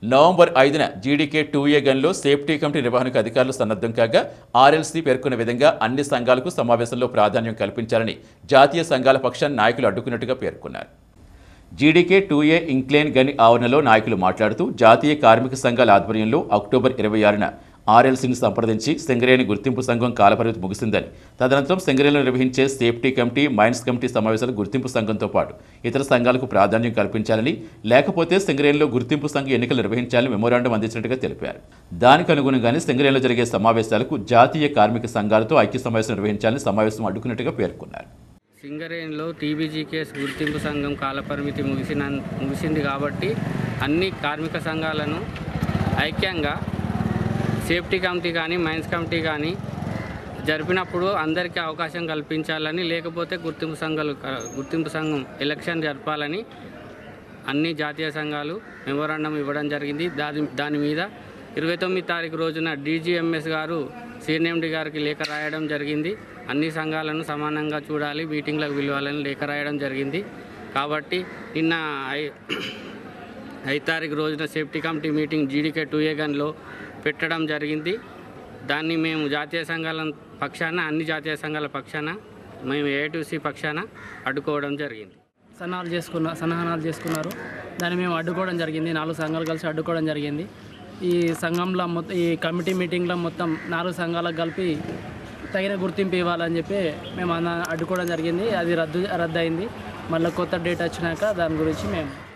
November ఐదున GDK two A గన్లో safety committee నిర్వహణకు అధికారులు సన్నద్ధం కాగా ఆర్ఎల్సీ పేర్కొన్న విధంగా అన్ని సంఘాలకు సమావేశంలో ప్రాధాన్యం కల్పించాలని జాతీయ సంఘాల పక్షాన్ని నాయకులు అడ్డుకున్నట్టుగా పేర్కొన్నారు జీడీకే టూ ఏ ఇంక్లేన్ గని ఆవరణలో నాయకులు మాట్లాడుతూ జాతీయ కార్మిక సంఘాల ఆధ్వర్యంలో అక్టోబర్ ఇరవై ఆరున ఆర్ఎల్సీని సంప్రదించి సింగరేణి గుర్తింపు సంఘం కాలపరిమితి ముగిసిందని తదనంతరం సింగరేణిలో నిర్వహించే సేఫ్టీ కమిటీ మైన్స్ కమిటీ సమావేశాలు గుర్తింపు సంఘంతో పాటు ఇతర సంఘాలకు ప్రాధాన్యం కల్పించాలని లేకపోతే సింగరేణిలో గుర్తింపు సంఘం ఎన్నికలు నిర్వహించాలని మెమోరాండం అందించినట్టుగా తెలిపారు దానికి అనుగుణంగానే సింగరేణిలో జరిగే సమావేశాలకు జాతీయ కార్మిక సంఘాలతో ఐక్య సమావేశం నిర్వహించాలని సమావేశం అడ్డుకున్నట్టుగా పేర్కొన్నారు సింగరేణిలో టీబీజీ కేసు గుర్తింపు సంఘం కాలపరిమితి ముగిసిన ముగిసింది కాబట్టి అన్ని కార్మిక సంఘాలను ఐక్యంగా సేఫ్టీ కమిటీ కానీ మైన్స్ కమిటీ కానీ జరిపినప్పుడు అందరికీ అవకాశం కల్పించాలని లేకపోతే గుర్తింపు సంఘాలు గుర్తింపు సంఘం ఎలక్షన్ జరపాలని అన్ని జాతీయ సంఘాలు మెమోరాండం ఇవ్వడం జరిగింది దాని దాని మీద ఇరవై తొమ్మిది తారీఖు రోజున డీజీఎంఎస్ గారు సిఎన్ఎండి గారికి లేఖ రాయడం జరిగింది అన్ని సంఘాలను సమానంగా చూడాలి మీటింగ్లకు పిలవాలని లేఖ రాయడం జరిగింది కాబట్టి నిన్న ఐ- ఐదు తారీఖు రోజున safety committee meeting GDK two A గన్లో పెట్టడం జరిగింది దాన్ని మేము జాతీయ సంఘాల పక్షాన అన్ని జాతీయ సంఘాల పక్షాన మేము ఏటీసీ పక్షాన అడ్డుకోవడం జరిగింది సన్నాహాలు చేసుకున్న సన్నాహాలు చేసుకున్నారు దాన్ని మేము అడ్డుకోవడం జరిగింది నాలుగు సంఘాలు కలిసి అడ్డుకోవడం జరిగింది ఈ సంఘంలో మొత్తం ఈ కమిటీ మీటింగ్లో మొత్తం నాలుగు సంఘాలకు కలిపి తగిన గుర్తింపు ఇవ్వాలని చెప్పి మేము అన్న అడ్డుకోవడం జరిగింది అది రద్దు రద్దు అయింది మళ్ళీ కొత్త డేట్ వచ్చినాక దాని గురించి మేము